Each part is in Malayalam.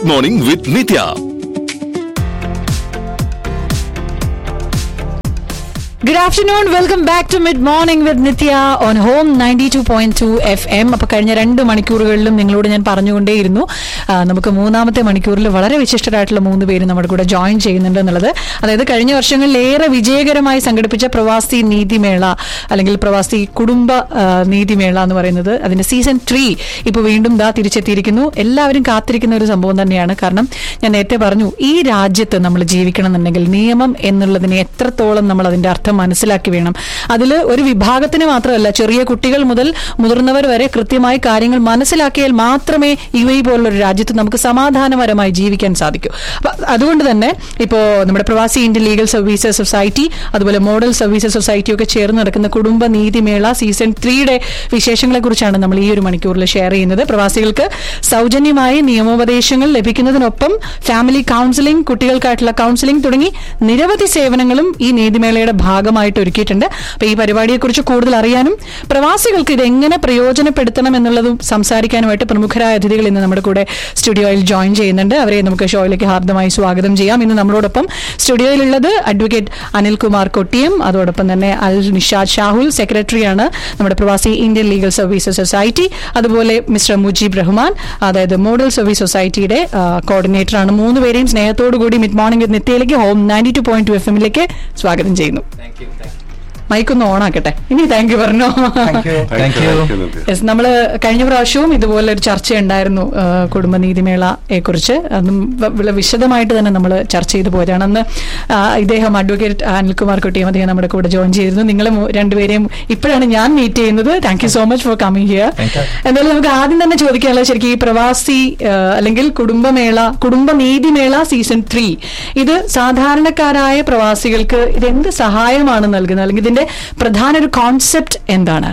Mid morning with Nithya good afternoon welcome back to mid morning with Nithya on home ninety two point two F M അപ്പൊ കഴിഞ്ഞ രണ്ട് മണിക്കൂറുകളിലും നിങ്ങളോട് ഞാൻ പറഞ്ഞുകൊണ്ടേയിരുന്നു ആ, നമുക്ക് മൂന്നാമത്തെ മണിക്കൂറിൽ വളരെ വിശിഷ്ടരായിട്ടുള്ള മൂന്ന് പേര് നമ്മുടെ കൂടെ ജോയിൻ ചെയ്യുന്നുണ്ട് എന്നുള്ളത് അതായത് കഴിഞ്ഞ വർഷങ്ങളിൽ ഏറെ വിജയകരമായി സംഘടിപ്പിച്ച പ്രവാസി നീതിമേള അല്ലെങ്കിൽ പ്രവാസി കുടുംബ ആ, നീതിമേള എന്ന് പറയുന്നത് അതിന്റെ സീസൺ ത്രീ ഇപ്പൊ വീണ്ടും ദാ തിരിച്ചെത്തിയിരിക്കുന്നു എല്ലാവരും കാത്തിരിക്കുന്ന ഒരു സംഭവം തന്നെയാണ് കാരണം ഞാൻ നേരത്തെ പറഞ്ഞു ഈ രാജ്യത്ത് നമ്മൾ ജീവിക്കണം എന്നുണ്ടെങ്കിൽ നിയമം എന്നുള്ളതിനെ എത്രത്തോളം നമ്മൾ അതിന്റെ അർത്ഥം മനസ്സിലാക്കി വേണം അതിൽ ഒരു വിഭാഗത്തിന് മാത്രമല്ല ചെറിയ കുട്ടികൾ മുതൽ മുതിർന്നവർ വരെ കൃത്യമായി കാര്യങ്ങൾ മനസ്സിലാക്കിയാൽ മാത്രമേ യു എ പോലുള്ള ഒരു രാജ്യത്ത് നമുക്ക് സമാധാനപരമായി ജീവിക്കാൻ സാധിക്കൂ അപ്പൊ അതുകൊണ്ട് തന്നെ ഇപ്പോ നമ്മുടെ Pravasi Indian legal services society അതുപോലെ മോഡൽ സർവീസസ് സൊസൈറ്റി ഒക്കെ ചേർന്ന് നടക്കുന്ന കുടുംബ നീതിമേള സീസൺ ത്രീയുടെ വിശേഷങ്ങളെ കുറിച്ചാണ് നമ്മൾ ഈ ഒരു മണിക്കൂറിൽ ഷെയർ ചെയ്യുന്നത് പ്രവാസികൾക്ക് സൗജന്യമായി നിയമോപദേശങ്ങൾ ലഭിക്കുന്നതിനൊപ്പം ഫാമിലി കൗൺസിലിംഗ് കുട്ടികൾക്കായിട്ടുള്ള കൗൺസിലിംഗ് തുടങ്ങി നിരവധി സേവനങ്ങളും ഈ നീതിമേളയുടെ ഭാഗമായിട്ട് ഒരുക്കിയിട്ടുണ്ട് അപ്പൊ ഈ പരിപാടിയെക്കുറിച്ച് കൂടുതൽ അറിയാനും പ്രവാസികൾക്ക് ഇത് എങ്ങനെ പ്രയോജനപ്പെടുത്തണം എന്നുള്ളതും സംസാരിക്കാനുമായിട്ട് പ്രമുഖരായ അതിഥികൾ ഇന്ന് നമ്മുടെ കൂടെ സ്റ്റുഡിയോയിൽ ജോയിൻ ചെയ്യുന്നുണ്ട് അവരെ നമുക്ക് ഷോയിലേക്ക് ഹാർദമായി സ്വാഗതം ചെയ്യാം ഇന്ന് നമ്മളോടൊപ്പം സ്റ്റുഡിയോയിലുള്ളത് അഡ്വക്കേറ്റ് അനിൽകുമാർ കൊട്ടിയം അതോടൊപ്പം തന്നെ അൽ നിഷാദ് ഷാഹുൽ സെക്രട്ടറിയാണ് നമ്മുടെ Pravasi Indian legal services society അതുപോലെ മിസ്റ്റർ മുജീബ് റഹ്മാൻ അതായത് മോഡൽ സർവീസ് സൊസൈറ്റിയുടെ കോർഡിനേറ്ററാണ് മൂന്ന് പേരെയും സ്നേഹത്തോടു കൂടി മിഡ് മോർണിംഗ് വിത്ത് നിത്യയിലേക്ക് home ninety two point two F എമ്മിലേക്ക് സ്വാഗതം ചെയ്യുന്നു മൈക്കൊന്ന് ഓണാക്കട്ടെ ഇനി താങ്ക് യു പറഞ്ഞോ താങ്ക് യു യെസ് നമ്മൾ കഴിഞ്ഞ പ്രാവശ്യവും ഇതുപോലെ ഒരു ചർച്ച ഉണ്ടായിരുന്നു ആ, കുടുംബ നീതിമേളയെ കുറിച്ച് അതും വ- വളരെ വിശദമായിട്ട് തന്നെ നമ്മൾ ചർച്ച ചെയ്തു പോയതാണ് അന്ന് ആ, ഇദ്ദേഹം അഡ്വക്കേറ്റ് അനിൽകുമാർ കുട്ടിയും അദ്ദേഹം നമ്മുടെ കൂടെ ജോയിൻ ചെയ്തിരുന്നു നിങ്ങൾ രണ്ടുപേരെയും ഇപ്പോഴാണ് ഞാൻ മീറ്റ് ചെയ്യുന്നത് thank you so much for coming here Thank you. എന്തായാലും നമുക്ക് ആദ്യം തന്നെ ചോദിക്കാനുള്ളത് ശരിക്കും ഈ പ്രവാസി ആ, അല്ലെങ്കിൽ കുടുംബമേള കുടുംബ നീതിമേള സീസൺ ത്രീ ഇത് സാധാരണക്കാരായ പ്രവാസികൾക്ക് ഇത് എന്ത് സഹായമാണ് നൽകുന്നത് അല്ലെങ്കിൽ ഇതിന്റെ പ്രധാന ഒരു കോൺസെപ്റ്റ് എന്താണ്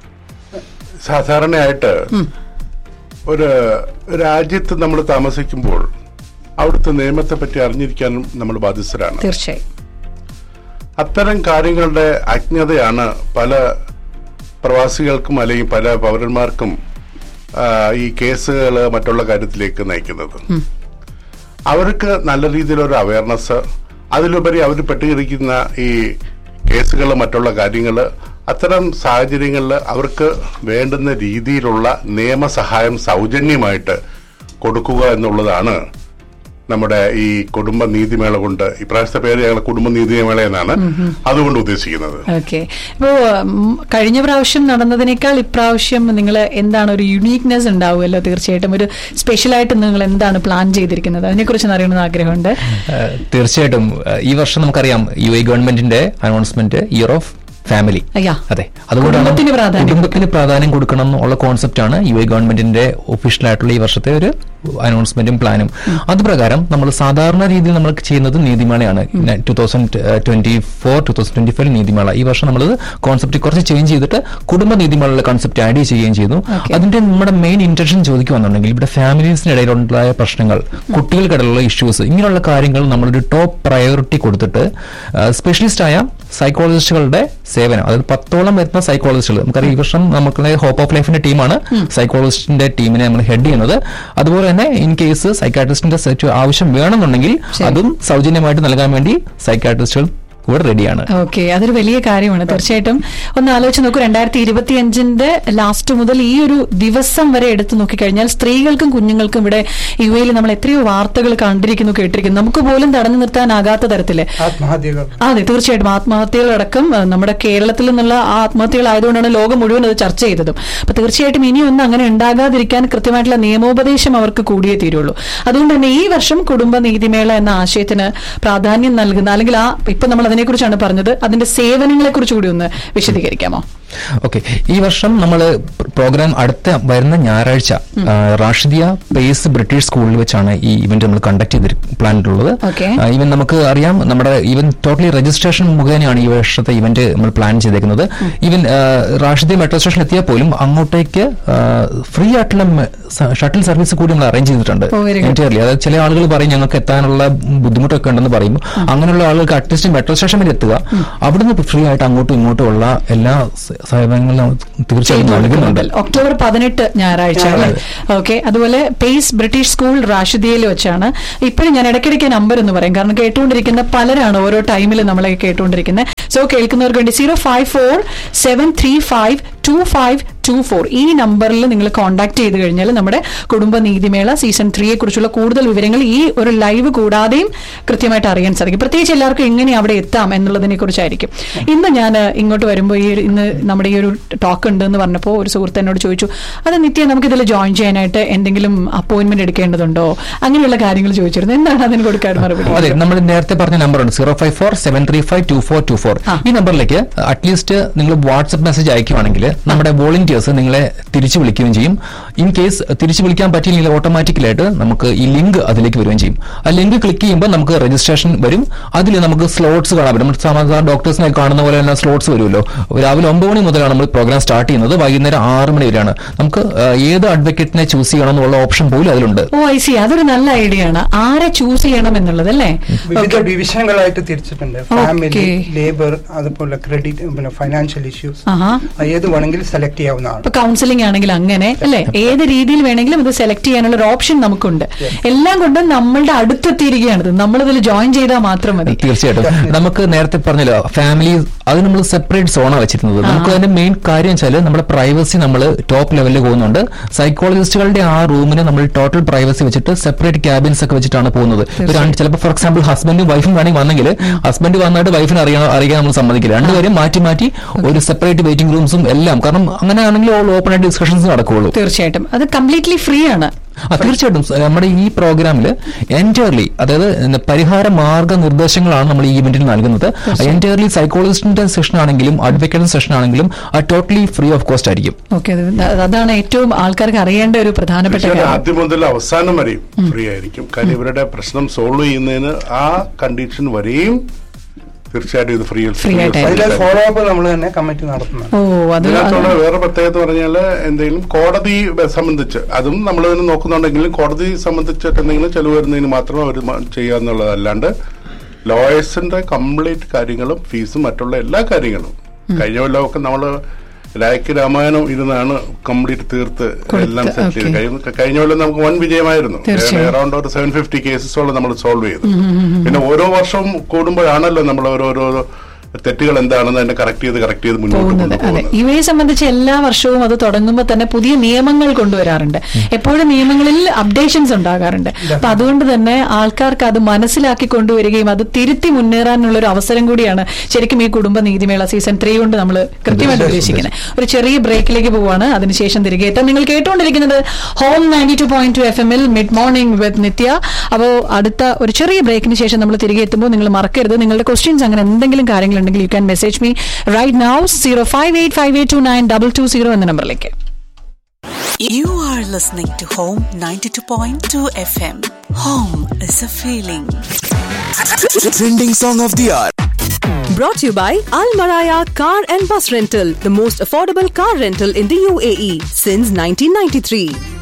സാധാരണയായിട്ട് ഒരു രാജ്യത്ത് നമ്മൾ താമസിക്കുമ്പോൾ അവിടുത്തെ നിയമത്തെ പറ്റി അറിഞ്ഞിരിക്കാനും നമ്മൾ ബാധ്യസ്ഥരാണ് തീർച്ചയായും അത്തരം കാര്യങ്ങളുടെ അജ്ഞതയാണ് പല പ്രവാസികൾക്കും അല്ലെങ്കിൽ പല പൗരന്മാർക്കും ആ, ഈ കേസുകൾ മറ്റുള്ള കാര്യത്തിലേക്ക് നയിക്കുന്നത് അവർക്ക് നല്ല രീതിയിലൊരു അവയർനെസ് അതിലുപരി അവർ പെട്ടുകിടക്കുന്ന ഈ കേസുകൾ മറ്റുള്ള കാര്യങ്ങൾ അത്തരം സാഹചര്യങ്ങളിൽ അവർക്ക് വേണ്ടുന്ന രീതിയിലുള്ള നിയമസഹായം സൗജന്യമായിട്ട് കൊടുക്കുക എന്നുള്ളതാണ് നമ്മുടെ ഈ കുടുംബ നീതിമേള കൊണ്ട് ഇപ്രാവശ്യത്തെ പേര് ഞങ്ങൾ കുടുംബ നീതിമേള എന്നാണ് അതുകൊണ്ട് ഉദ്ദേശിക്കുന്നത് ഓക്കെ ഇപ്പോ ഉം, കഴിഞ്ഞ പ്രാവശ്യം നടന്നതിനേക്കാൾ ഇപ്രാവശ്യം നിങ്ങൾ എന്താണ് ഒരു യുണീക്നെസ് ഉണ്ടാവുമല്ലോ തീർച്ചയായിട്ടും ഒരു സ്പെഷ്യലായിട്ട് നിങ്ങൾ എന്താണ് പ്ലാൻ ചെയ്തിരിക്കുന്നത് അതിനെക്കുറിച്ച് അറിയണമെന്ന് ആഗ്രഹമുണ്ട് ഏഹ് തീർച്ചയായിട്ടും ഏഹ് ഈ വർഷം നമുക്കറിയാം യു എ ഗവൺമെന്റിന്റെ അനൗൺസ്മെന്റ് ഇയർ ഓഫ് ഫാമിലി അയ്യാ. അതെ അതുകൊണ്ടാണ് കുടുംബത്തിന് പ്രാധാന്യം കുടുംബത്തിന് പ്രാധാന്യം കൊടുക്കണം എന്നുള്ള കോൺസെപ്റ്റ് ആണ് യു എ ഗവൺമെന്റിന്റെ ഒഫീഷ്യൽ ആയിട്ടുള്ള ഈ വർഷത്തെ ഒരു അനൗൺസ്മെന്റും പ്ലാനും അതുപ്രകാരം നമ്മൾ സാധാരണ രീതിയിൽ നമ്മൾ ചെയ്യുന്നത് നീതിമേളയാണ് two thousand twenty four two thousand twenty five നീതിമേള ഈ വർഷം നമ്മൾ കോൺസെപ്റ്റ് കുറച്ച് ചേഞ്ച് ചെയ്തിട്ട് കുടുംബ നീതിമേളയുടെ കോൺസെപ്റ്റ് ആഡ് ചെയ്യുകയും ചെയ്തു Okay. അതിന്റെ നമ്മുടെ മെയിൻ ഇന്റൻഷൻ ചോദിക്കുവാന്നുണ്ടെങ്കിൽ ഇവിടെ ഫാമിലീസിന് ഇടയിലുണ്ടായ പ്രശ്നങ്ങൾ കുട്ടികൾക്കിടയിലുള്ള ഇഷ്യൂസ് ഇങ്ങനെയുള്ള കാര്യങ്ങൾ നമ്മളൊരു ടോപ്പ് പ്രയോറിറ്റി കൊടുത്തിട്ട് സ്പെഷ്യലിസ്റ്റ് ആയ സൈക്കോളജിസ്റ്റുകളുടെ സേവനം അതായത് പത്തോളം വരുന്ന സൈക്കോളജിസ്റ്റുകൾ നമുക്കറിയാം ഈ വർഷം നമുക്ക് ഹോപ്പ് ഓഫ് ലൈഫിന്റെ ടീമാണ് സൈക്കോളജിസ്റ്റിന്റെ ടീമിനെ നമ്മൾ ഹെഡ് ചെയ്യുന്നത് അതുപോലെ തന്നെ ഇൻ കേസ് സൈക്കാട്രിസ്റ്റിന്റെ ആവശ്യം വേണമെന്നുണ്ടെങ്കിൽ ശരി. അതും സൗജന്യമായിട്ട് നൽകാൻ വേണ്ടി സൈക്കാട്രിസ്റ്റുകൾ കൂടെ റെഡിയാണ് ഓക്കെ അതൊരു വലിയ കാര്യമാണ് തീർച്ചയായിട്ടും ഒന്ന് ആലോചിച്ച് നോക്കൂ രണ്ടായിരത്തി ഇരുപത്തി അഞ്ചിന്റെ ലാസ്റ്റ് മുതൽ ഈ ഒരു ദിവസം വരെ എടുത്തു നോക്കിക്കഴിഞ്ഞാൽ സ്ത്രീകൾക്കും കുഞ്ഞുങ്ങൾക്കും ഇവിടെ യു എയിൽ നമ്മൾ എത്രയോ വാർത്തകൾ കണ്ടിരിക്കുന്നു കേട്ടിരിക്കുന്നു നമുക്ക് പോലും തടഞ്ഞു നിർത്താനാകാത്ത തരത്തില് ആത്മഹത്യകൾ അതെ തീർച്ചയായിട്ടും ആത്മഹത്യകളടക്കം അഹ് നമ്മുടെ കേരളത്തിൽ നിന്നുള്ള ആ ആത്മഹത്യകളായതുകൊണ്ടാണ് ലോകം മുഴുവൻ അത് ചർച്ച ചെയ്തതും അപ്പൊ തീർച്ചയായിട്ടും ഇനിയൊന്നും അങ്ങനെ ഉണ്ടാകാതിരിക്കാൻ കൃത്യമായിട്ടുള്ള നിയമോപദേശം അവർക്ക് കൂടിയേ തീരുള്ളൂ അതുകൊണ്ട് തന്നെ ഈ വർഷം കുടുംബ നീതിമേള എന്ന ആശയത്തിന് പ്രാധാന്യം നൽകുന്ന അല്ലെങ്കിൽ ആ ഇപ്പൊ നമ്മൾ അതിനെക്കുറിച്ചാണ് പറഞ്ഞത് അതിന്റെ സേവനങ്ങളെ കുറിച്ച് കൂടി ഒന്ന് വിശദീകരിക്കാമോ ഓക്കെ ഈ വർഷം നമ്മൾ പ്രോഗ്രാം അടുത്ത വരുന്ന ഞായറാഴ്ച ആ, റാഷിദിയ പേസ് ബ്രിട്ടീഷ് സ്കൂളിൽ വെച്ചാണ് ഈ ഇവന്റ് നമ്മൾ കണ്ടക്ട് ചെയ്ത് പ്ലാൻ ഉള്ളത് Okay. ഈവൻ നമുക്ക് അറിയാം നമ്മുടെ ഈവൻ ടോട്ടലി രജിസ്ട്രേഷൻ മുഖേനയാണ് ഈ വർഷത്തെ ഇവന്റ് നമ്മൾ പ്ലാൻ ചെയ്തേക്കുന്നത് ഈവൻ റാഷിദിയ മെട്രോ സ്റ്റേഷൻ എത്തിയാൽ പോലും അങ്ങോട്ടേക്ക് ഫ്രീ ആയിട്ടുള്ള ഷട്ടിൽ സർവീസ് കൂടി നമ്മൾ അറേഞ്ച് ചെയ്തിട്ടുണ്ട് Oh, very good. എൻറ്റയർലി അതായത് ചില ആളുകൾ പറയും ഞങ്ങൾക്ക് എത്താനുള്ള ബുദ്ധിമുട്ടൊക്കെ ഉണ്ടെന്ന് പറയുമ്പോൾ അങ്ങനെയുള്ള ആളുകൾക്ക് അറ്റ്ലീസ്റ്റ് മെട്രോ സ്റ്റേഷൻ വരെ എത്തുക അവിടുന്ന് ഫ്രീ ആയിട്ട് അങ്ങോട്ടും ഇങ്ങോട്ടും ഉള്ള എല്ലാ സേവനങ്ങൾ നമ്മൾ തീർച്ചയായും നൽകുന്നുണ്ട് ഒക്ടോബർ പതിനെട്ട് ഞായറാഴ്ച അല്ലേ ഓക്കെ അതുപോലെ പേസ് ബ്രിട്ടീഷ് സ്കൂൾ റാഷിദിയയിൽ വെച്ചാണ് ഇപ്പോഴും ഞാൻ ഇടയ്ക്കിടയ്ക്ക് നമ്പർ എന്ന് പറയും കാരണം കേട്ടുകൊണ്ടിരിക്കുന്ന പലരാണ് ഓരോ ടൈമിൽ നമ്മളെ കേട്ടുകൊണ്ടിരിക്കുന്നത് സോ കേൾക്കുന്നവർക്ക് വേണ്ടി zero five four seven three five two five two four ഈ നമ്പറിൽ നിങ്ങൾ കോൺടാക്ട് ചെയ്ത് കഴിഞ്ഞാൽ നമ്മുടെ കുടുംബ നീതിമേള സീസൺ ത്രീയെ കുറിച്ചുള്ള കൂടുതൽ വിവരങ്ങൾ ഈ ഒരു ലൈവ് കൂടാതെയും കൃത്യമായിട്ട് അറിയാൻ സാധിക്കും പ്രത്യേകിച്ച് എല്ലാവർക്കും എങ്ങനെ അവിടെ എത്താം എന്നുള്ളതിനെ കുറിച്ചായിരിക്കും ഇന്ന് ഞാൻ ഇങ്ങോട്ട് വരുമ്പോൾ ഈ ഇന്ന് നമ്മുടെ ഈ ഒരു ടോക്ക് ഉണ്ട് എന്ന് പറഞ്ഞപ്പോൾ ഒരു സുഹൃത്ത് എന്നോട് ചോദിച്ചു അത് നിത്യം നമുക്ക് ഇതിൽ ജോയിൻ ചെയ്യാനായിട്ട് എന്തെങ്കിലും അപ്പോയിന്റ്മെന്റ് എടുക്കേണ്ടതുണ്ടോ അങ്ങനെയുള്ള കാര്യങ്ങൾ ചോദിച്ചിരുന്നു എന്താണ് അതിന് കൊടുക്കാൻ മറുപടി അതെ നമ്മൾ നേരത്തെ പറഞ്ഞ നമ്പറുണ്ട് zero five four seven three five two four two four ആ. ഈ നമ്പറിലേക്ക് അറ്റ്ലീസ്റ്റ് നിങ്ങൾ വാട്സ്ആപ്പ് മെസ്സേജ് അയക്കുവാണെങ്കിൽ നമ്മുടെ വോളണ്ടിയേഴ്സ് നിങ്ങളെ തിരിച്ചു വിളിക്കുകയും ചെയ്യും ഇൻ കേസ് തിരിച്ചു വിളിക്കാൻ പറ്റിയില്ലെങ്കിൽ ഓട്ടോമാറ്റിക്കലായിട്ട് നമുക്ക് ഈ ലിങ്ക് അതിലേക്ക് വരികയും ചെയ്യും ആ ലിങ്ക് ക്ലിക്ക് ചെയ്യുമ്പോൾ നമുക്ക് രജിസ്ട്രേഷൻ വരും അതിൽ നമുക്ക് സ്ലോട്ട്സ് കാണാൻ പറ്റും നമ്മൾ സാധാരണ ഡോക്ടേഴ്സിനെ കാണുന്ന പോലെ തന്നെ സ്ലോട്ട്സ് വരുമല്ലോ രാവിലെ ഒമ്പത് മണി മുതലാണ് നമ്മൾ പ്രോഗ്രാം സ്റ്റാർട്ട് ചെയ്യുന്നത് വൈകുന്നേരം ആറ് മണി വരെയാണ് നമുക്ക് ആ, ഏത് അഡ്വക്കേറ്റിനെ ചൂസ് ചെയ്യണം എന്നുള്ള ഓപ്ഷൻ പോലും അതിലുണ്ട് ഓ ഐ സി അതൊരു നല്ല ഐഡിയ ആണ് ആരെ ചൂസ് ചെയ്യണം എന്നുള്ളത് അല്ലേ വിവിധ ഡിവിഷനുകളായിട്ട് തിരിച്ചിട്ടുണ്ട് ഫാമിലി Okay. ലേബർ അതുപോലെ ക്രെഡിറ്റ് പിന്നെ ഫൈനാൻഷ്യൽ ഇഷ്യൂസ് ആഹാ ഏത് വേണമെങ്കിലും സെലക്ട് ചെയ്യാവുന്നതാണ് ഇപ്പൊ കൗൺസിലിംഗ് ആണെങ്കിൽ അങ്ങനെ അല്ലെ ഏത് രീതിയിൽ വേണമെങ്കിലും ഇത് സെലക്ട് ചെയ്യാനുള്ള ഒരു ഓപ്ഷൻ നമുക്കുണ്ട് എല്ലാം കൊണ്ടും നമ്മളുടെ അടുത്തെത്തിയിരിക്കുകയാണിത് നമ്മളിതിൽ ജോയിൻ ചെയ്താൽ മാത്രം മതി തീർച്ചയായിട്ടും നമുക്ക് നേരത്തെ പറഞ്ഞല്ലോ ഫാമിലി അത് നമ്മൾ സെപ്പറേറ്റ് സോണാണ് വെച്ചിരുന്നത് നമുക്ക് അതിന്റെ മെയിൻ കാര്യം വെച്ചാൽ നമ്മുടെ പ്രൈവസി നമ്മൾ ടോപ്പ് ലെവലിൽ പോകുന്നുണ്ട് സൈക്കോളജിസ്റ്റുകളുടെ ആ റൂമിന് നമ്മൾ ടോട്ടൽ പ്രൈവസി വെച്ചിട്ട് സെപ്പറേറ്റ് ക്യാബിൻസ് ഒക്കെ വെച്ചിട്ടാണ് പോകുന്നത് ചിലപ്പോൾ ഫോർ എക്സാമ്പിൾ ഹസ്ബൻഡും വൈഫും വേണമെങ്കിൽ വന്നെങ്കിൽ ഹസ്ബൻഡ് വന്നിട്ട് വൈഫിന് അറിയണം അറിയാൻ നമ്മൾ സമ്മതിക്കില്ല രണ്ടുപേരും മാറ്റി മാറ്റി ഒരു സെപ്പറേറ്റ് വെയിറ്റിംഗ് റൂംസും എല്ലാം കാരണം അങ്ങനെയാണെങ്കിൽ ഓപ്പൺ ആയിട്ട് ഡിസ്കഷൻസ് നടക്കുകയുള്ളൂ തീർച്ചയായിട്ടും അത് കംപ്ലീറ്റ്ലി ഫ്രീ ആണ് ആ, തീർച്ചയായിട്ടും സ- നമ്മുടെ ഈ പ്രോഗ്രാമിൽ എൻറ്റയർലി അതായത് എന്താ പരിഹാര മാർഗനിർദ്ദേശങ്ങളാണ് നമ്മൾ ഈ ഇവന്റിൽ നൽകുന്നത് എൻറ്റയർലി സൈക്കോളജിസ്റ്റിന്റെ സെഷൻ ആണെങ്കിലും അഡ്വക്കേറ്റ് സെഷൻ ആണെങ്കിലും ടോട്ടലി ഫ്രീ ഓഫ് കോസ്റ്റ് ആയിരിക്കും ഓക്കെ അതാണ് ഏറ്റവും ആൾക്കാർക്ക് അറിയേണ്ട ഒരു പ്രധാനപ്പെട്ട തീർച്ചയായിട്ടും കാര്യം ആദ്യം മുതൽ അവസാനം വരെയും ഫ്രീ ആയിരിക്കും കാര്യം ഇവരുടെ പ്രശ്നം സോൾവ് ചെയ്യുന്നതിന് ആ കണ്ടീഷൻ വരെയും തീർച്ചയായിട്ടും ഇത് ഫ്രീ Free ആയിട്ടായിരിക്കും. അതിലെ ഫോളോ അപ്പ് നമ്മൾ തന്നെ കമ്മിറ്റി നടത്തുന്നുണ്ട് ഓ അത് ഇതിനകത്തുള്ള വേറെ പ്രത്യേകത പറഞ്ഞാൽ എന്തെങ്കിലും കോടതി ബ- സംബന്ധിച്ച് അതും നമ്മൾ ഇതിന് നോക്കുന്നുണ്ടെങ്കിലും കോടതി സംബന്ധിച്ചിട്ട് എന്തെങ്കിലും ചെലവ് വരുന്നതിന് മാത്രമേ അവർ ചെയ്യാന്നുള്ളതല്ലാണ്ട് ലോയേഴ്സിന്റെ കംപ്ലീറ്റ് കാര്യങ്ങളും ഫീസും മറ്റുള്ള എല്ലാ കാര്യങ്ങളും കഴിഞ്ഞ കൊല്ലമൊക്കെ നമ്മള് രായ്ക്ക് രാമായണം ഇരുന്നാണ് കംപ്ലീറ്റ് തീർത്ത് കൊടുത്ത്, എല്ലാം സെറ്റ് ചെയ്ത് okay. കഴിഞ്ഞ കഴിഞ്ഞ കൊല്ലം നമുക്ക് വൻ വിജയമായിരുന്നു തീർച്ചയായും. അറൌണ്ട് ഒരു സെവൻ ഫിഫ്റ്റി കേസസോളം നമ്മൾ സോൾവ് ചെയ്തു പിന്നെ ഓരോ വർഷവും കൂടുമ്പോഴാണല്ലോ നമ്മൾ ഓരോരോ തെറ്റുകൾ എന്താണെന്ന് അതിനെ കറക്റ്റ് ചെയ്ത് കറക്റ്റ് ചെയ്ത് മുന്നോട്ട് പോകുന്നത് അതെ കൊണ്ടുപോകുന്നത് ഇവയെ സംബന്ധിച്ച് എല്ലാ വർഷവും അത് തുടങ്ങുമ്പോൾ തന്നെ പുതിയ നിയമങ്ങൾ കൊണ്ടുവരാറുണ്ട് എപ്പോഴും നിയമങ്ങളിൽ അപ്ഡേഷൻസ് ഉണ്ടാകാറുണ്ട് അപ്പൊ അതുകൊണ്ട് തന്നെ ആൾക്കാർക്ക് അത് മനസ്സിലാക്കി കൊണ്ടുവരികയും അത് തിരുത്തി മുന്നേറാനുള്ള ഒരു അവസരം കൂടിയാണ് ശരിക്കും ഈ കുടുംബ നീതിമേള സീസൺ ത്രീ കൊണ്ട് നമ്മൾ കൃത്യമായിട്ട് ഉദ്ദേശിക്കുന്നത് ഒരു ചെറിയ ബ്രേക്കിലേക്ക് പോവാണ് അതിനുശേഷം തിരികെ എത്താം നിങ്ങൾ കേട്ടുകൊണ്ടിരിക്കുന്നത് home ninety two point two F എമ്മിൽ മിഡ് മോർണിംഗ് വിത്ത് നിത്യ അപ്പോൾ അടുത്ത ഒരു ചെറിയ ബ്രേക്കിന് ശേഷം നമ്മൾ തിരികെ എത്തുമ്പോൾ നിങ്ങൾ മറക്കരുത് നിങ്ങളുടെ ക്വസ്റ്റ്യൻസ് അങ്ങനെ എന്തെങ്കിലും കാര്യങ്ങളുണ്ടെങ്കിൽ you can message me right now zero five eight five eight two nine double two zero എന്ന നമ്പറിലേക്ക് You are listening to Home 92.2 FM. Home is a feeling. Trending song of the hour. Brought to you by Al Maraya Car and Bus Rental, the most affordable car rental in the UAE since 1993.